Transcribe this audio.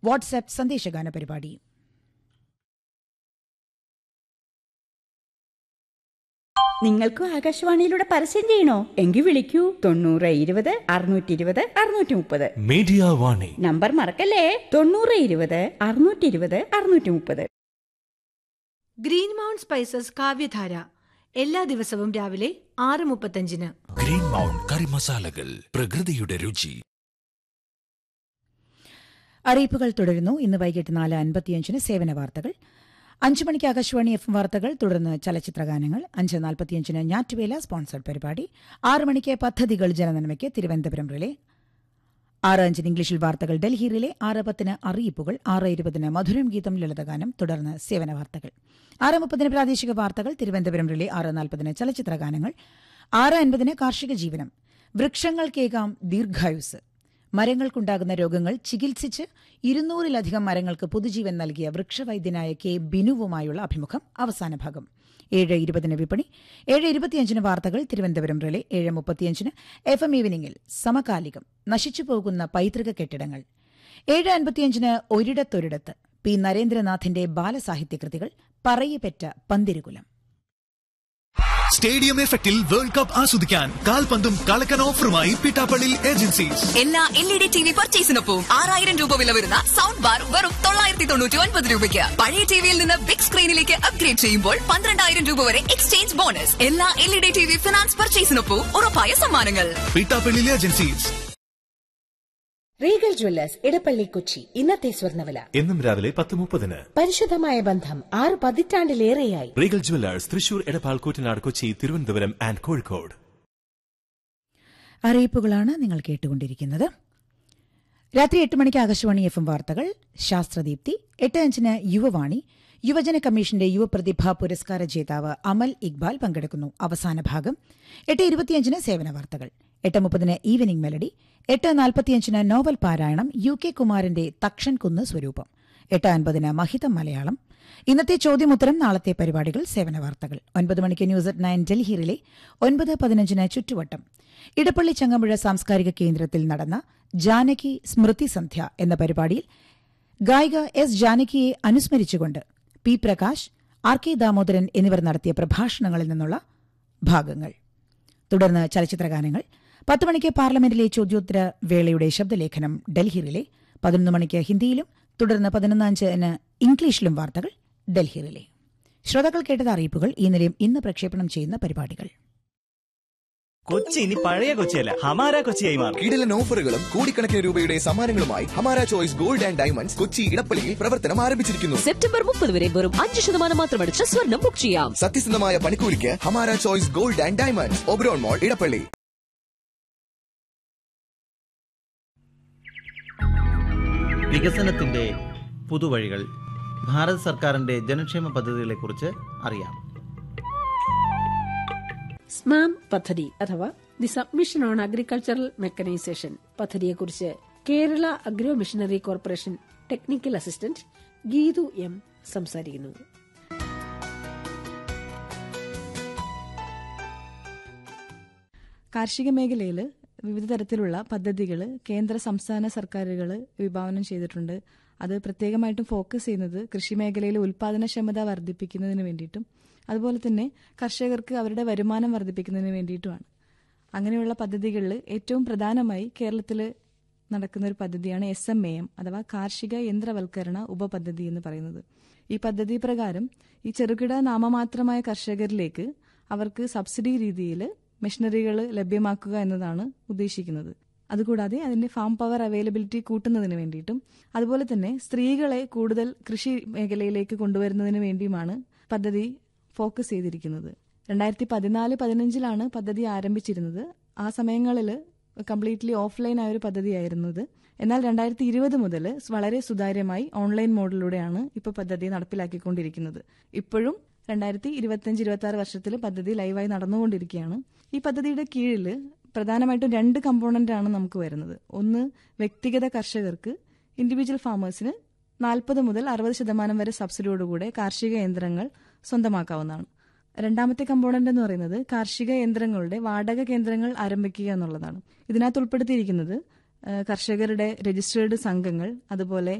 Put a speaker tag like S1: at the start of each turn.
S1: WhatsApp സന്ദേശഗാന പരിപാടി
S2: നിങ്ങൾക്കും ആകാശവാണിയിലൂടെ പരസ്യം ചെയ്യണോ എങ്കിൽ വിളിക്കൂ തൊണ്ണൂറ് ഇരുപത് അറുന്നൂറ്റി ഇരുപത് അറുന്നൂറ്റി മുപ്പത്
S3: മീഡിയ വാണി
S2: നമ്പർ മറക്കല്ലേ തൊണ്ണൂറ് ഇരുപത് അറുന്നൂറ്റി ഇരുപത് അറുന്നൂറ്റി മുപ്പത്
S4: ഗ്രീൻ മൗണ്ട് സ്പൈസസ് കാവ്യധാര എല്ലാ ദിവസവും രാവിലെ ആറ് മുപ്പത്തഞ്ചിന്
S3: ഗ്രീൻ മൗണ്ട് കറി മസാലകൾ പ്രകൃതിയുടെ രുചി
S1: അറിയിപ്പുകൾ തുടരുന്നു ഇന്ന് വൈകിട്ട് നാല് അൻപത്തിയഞ്ചിന് സേവന വാർത്തകൾ അഞ്ചു മണിക്ക് ആകാശവാണി എഫ് വാർത്തകൾ തുടർന്ന് ചലച്ചിത്രഗാനങ്ങൾ അഞ്ച് നാൽപ്പത്തിയഞ്ചിന് ഞാറ്റുവേല സ്പോൺസർഡ് പരിപാടി ആറ് മണിക്ക് പദ്ധതികൾ ജനനന്മയ്ക്ക് തിരുവനന്തപുരം റിലേ ആറ് അഞ്ചിന് ഇംഗ്ലീഷിൽ വാർത്തകൾ ഡൽഹി റിലേ ആറ് പത്തിന് അറിയിപ്പുകൾ ആറ് ഇരുപതിന് മധുരം ഗീതം ലളിതഗാനം തുടർന്ന് സേവന വാർത്തകൾ ആറ് മുപ്പതിന് പ്രാദേശിക വാർത്തകൾ തിരുവനന്തപുരം റിലേ ആറ് നാൽപ്പതിന് ചലച്ചിത്രഗാനങ്ങൾ ആറ് അൻപതിന് കാർഷിക ജീവനം വൃക്ഷങ്ങൾക്കേകാം ദീർഘായുസ് മരങ്ങൾക്കുണ്ടാകുന്ന രോഗങ്ങൾ ചികിത്സിച്ച് ഇരുന്നൂറിലധികം മരങ്ങൾക്ക് പുതുജീവൻ നൽകിയ വൃക്ഷവൈദ്യനായ കെ ബിനുവുമായുള്ള അഭിമുഖം അവസാന ഭാഗം ഏഴ് ഇരുപതിന് വിപണി ഏഴ് ഇരുപത്തിയഞ്ചിന് വാർത്തകൾ തിരുവനന്തപുരം റിലേ ഏഴ് മുപ്പത്തിയഞ്ചിന് എഫ് എം ഈവനിംഗിൽ സമകാലികം നശിച്ചു പോകുന്ന പൈതൃക കെട്ടിടങ്ങൾ ഏഴ് അൻപത്തിയഞ്ചിന് ഒരിടത്തൊരിടത്ത് പി നരേന്ദ്രനാഥിന്റെ ബാലസാഹിത്യ കൃതികൾ പറയിപ്പെറ്റ പന്തിരുകുലം
S5: സ്റ്റേഡിയം എഫക്റ്റിൽ വേൾഡ് കപ്പ് ആസ്വദിക്കാൻ കാൽപന്തും കളക്കൻ ഓഫറുമായി പിട്ടാപ്പള്ളി ഏജൻസീസ്
S6: എല്ലാ L E D T V പർച്ചേസിനൊപ്പം ആറായിരം രൂപ വില വരുന്ന സൗണ്ട് ബാർ വെറും തൊള്ളായിരത്തി തൊണ്ണൂറ്റി ഒൻപത് രൂപയ്ക്ക് പഴയ ടിവിയിൽ നിന്ന് ബിഗ് സ്ക്രീനിലേക്ക് അപ്ഗ്രേഡ് ചെയ്യുമ്പോൾ പന്ത്രണ്ടായിരം രൂപ വരെ എക്സ്ചേഞ്ച് ബോണസ് എല്ലാ L E D T V finance പർച്ചേസിനൊപ്പം ഉറപ്പായ സമ്മാനങ്ങൾ
S5: Pittappillil agencies
S7: Regal jewellers Edappally Kochi ഇന്നത്തെ സ്വർണ്ണവില
S8: എന്നും രാവിലെ പത്ത് മുപ്പതിന്
S7: പരിശുദ്ധമായ ബന്ധം ആറ് പതിറ്റാണ്ടിലേറെയായി
S8: Regal jewellers Thrissur Edappal Koottanad Kochi Thiruvananthapuram and Kozhikode
S1: അറിയിപ്പുകളാണ് നിങ്ങൾ കേട്ടുകൊണ്ടിരിക്കുന്നത് രാത്രി എട്ട് മണിക്ക് ആകാശവാണി എഫ് എം വാർത്തകൾ ശാസ്ത്രദീപ്തി എട്ട് അഞ്ചിന് യുവവാണി യുവജന കമ്മീഷന്റെ യുവപ്രതിഭാ പുരസ്കാര ജേതാവ് അമൽ ഇക്ബാൽ പങ്കെടുക്കുന്നു അവസാന ഭാഗം എട്ട് ഇരുപത്തിയഞ്ചിന് സേവന വാർത്തകൾ എട്ട് മുപ്പതിന് ഈവനിംഗ് മെലഡി എട്ട് നാൽപ്പത്തിയഞ്ചിന് നോവൽ പാരായണം യു കെ കുമാരന്റെ തക്ഷൻ കുന്ന് സ്വരൂപം എട്ട് അൻപതിന് മഹിതം മലയാളം ഇന്നത്തെ ചോദ്യമുത്തരം നാളത്തെ പരിപാടികൾ സേവന വാർത്തകൾ ഒൻപത് മണിക്ക് ന്യൂസ് അറ്റ് നയൻ ഡൽഹിയിലെ ഒൻപത് പതിനഞ്ചിന് ചുറ്റുവട്ടം ഇടപ്പള്ളി ചങ്ങമ്പുഴ സാംസ്കാരിക കേന്ദ്രത്തിൽ നടന്ന ജാനകി സ്മൃതി സന്ധ്യ എന്ന പരിപാടിയിൽ ഗായിക എസ് ജാനകിയെ അനുസ്മരിച്ചുകൊണ്ട് P Prakash R K Damodaran എന്നിവർ നടത്തിയ പ്രഭാഷണങ്ങളിൽ നിന്നുള്ള ഭാഗങ്ങൾ തുടർന്ന് ചലച്ചിത്രഗാനങ്ങൾ പത്ത് മണിക്ക് പാർലമെന്റിലെ ചോദ്യോത്തര വേളയുടെ ശബ്ദലേഖനം ഡൽഹിയിലെ പതിനൊന്ന് മണിക്ക് ഹിന്ദിയിലും തുടർന്ന് പതിനൊന്ന് അഞ്ചിന് ഇംഗ്ലീഷിലും വാർത്തകൾ ഡൽഹിയിലെ ശ്രോതാക്കൾ കേട്ടത് അറിയിപ്പുകൾ ഈ നിലയം ഇന്ന് പ്രക്ഷേപണം ചെയ്യുന്ന പരിപാടികൾ
S9: കൊച്ചി ഇനി പഴയ കൊച്ചിയല്ല ഹമാര കൊച്ചിയായി മാറും
S5: കിടിലൻ ഓഫറുകളും കോടിക്കണക്കിന് രൂപയുടെ സമ്മാനങ്ങളുമായി Hamara choice gold and diamonds Kochi ഇടപ്പള്ളിയിൽ പ്രവർത്തനം ആരംഭിച്ചിരിക്കുന്നു
S6: സെപ്റ്റംബർ മുപ്പത് വരെ വെറും അഞ്ച് ശതമാനം മാത്രം അടിച്ച് സ്വർണം ബുക്ക് ചെയ്യാം
S5: സത്യസന്ധമായ പണിക്കൂലിക്ക് Hamara choice gold and diamonds Oberon mall Edappally
S10: വികസനത്തിന്റെ പുതുവഴികൾ ഭാരത് സർക്കാരിന്റെ ജനക്ഷേമ പദ്ധതികളെക്കുറിച്ച് അറിയാം
S11: സ്മാം പദ്ധതി അഥവാ the submission on agricultural mechanisation പദ്ധതിയെക്കുറിച്ച് Kerala agro machinery corporation technical assistant Geethu M സംസാരിക്കുന്നു
S12: കാർഷിക മേഖലയിൽ വിവിധ തരത്തിലുള്ള പദ്ധതികൾ കേന്ദ്ര സംസ്ഥാന സർക്കാരുകൾ വിഭാവനം ചെയ്തിട്ടുണ്ട് അത് പ്രത്യേകമായിട്ടും ഫോക്കസ് ചെയ്യുന്നത് കൃഷി മേഖലയിലെ ഉൽപാദനക്ഷമത വർദ്ധിപ്പിക്കുന്നതിന് വേണ്ടിയിട്ടും അതുപോലെ തന്നെ കർഷകർക്ക് അവരുടെ വരുമാനം വർദ്ധിപ്പിക്കുന്നതിന് വേണ്ടിയിട്ടുമാണ് അങ്ങനെയുള്ള പദ്ധതികളിൽ ഏറ്റവും പ്രധാനമായി കേരളത്തിൽ നടക്കുന്ന ഒരു പദ്ധതിയാണ് എസ് എം എ എം അഥവാ കാർഷിക യന്ത്രവൽക്കരണ ഉപപദ്ധതി എന്ന് പറയുന്നത് ഈ പദ്ധതി പ്രകാരം ഈ ചെറുകിട നാമമാത്രമായ കർഷകരിലേക്ക് അവർക്ക് സബ്സിഡി രീതിയിൽ മെഷീനറികൾ ലഭ്യമാക്കുക എന്നതാണ് ഉദ്ദേശിക്കുന്നത് അതുകൂടാതെ അതിന്റെ ഫാം പവർ അവൈലബിലിറ്റി കൂട്ടുന്നതിന് വേണ്ടിയിട്ടും അതുപോലെ തന്നെ സ്ത്രീകളെ കൂടുതൽ കൃഷി മേഖലയിലേക്ക് കൊണ്ടുവരുന്നതിന് വേണ്ടിയുമാണ് പദ്ധതി ഫോക്കസ് ചെയ്തിരിക്കുന്നത് രണ്ടായിരത്തി പതിനാല് പതിനഞ്ചിലാണ് പദ്ധതി ആരംഭിച്ചിരുന്നത് ആ സമയങ്ങളിൽ കംപ്ലീറ്റ്ലി ഓഫ്ലൈൻ ആയ ഒരു പദ്ധതിയായിരുന്നത് എന്നാൽ രണ്ടായിരത്തി ഇരുപത് മുതൽ വളരെ സുതാര്യമായി ഓൺലൈൻ മോഡിലൂടെയാണ് ഇപ്പോൾ പദ്ധതി നടപ്പിലാക്കിക്കൊണ്ടിരിക്കുന്നത് ഇപ്പോഴും രണ്ടായിരത്തി ഇരുപത്തിയഞ്ച് ഇരുപത്തി ആറ് വർഷത്തിൽ പദ്ധതി ലൈവായി നടന്നുകൊണ്ടിരിക്കുകയാണ് ഈ പദ്ധതിയുടെ കീഴിൽ പ്രധാനമായിട്ടും രണ്ട് കമ്പോണന്റ് ആണ് നമുക്ക് വരുന്നത് ഒന്ന് വ്യക്തിഗത കർഷകർക്ക് ഇൻഡിവിജ്വൽ ഫാമേഴ്സിന് നാൽപ്പത് മുതൽ അറുപത് ശതമാനം വരെ സബ്സിഡിയോടുകൂടെ കാർഷിക യന്ത്രങ്ങൾ സ്വന്തമാക്കാവുന്നതാണ് രണ്ടാമത്തെ കമ്പോണന്റ് എന്ന് പറയുന്നത് കാർഷിക യന്ത്രങ്ങളുടെ വാടക കേന്ദ്രങ്ങൾ ആരംഭിക്കുക എന്നുള്ളതാണ് ഇതിനകത്ത് ഉൾപ്പെടുത്തിയിരിക്കുന്നത് കർഷകരുടെ രജിസ്റ്റേർഡ് സംഘങ്ങൾ അതുപോലെ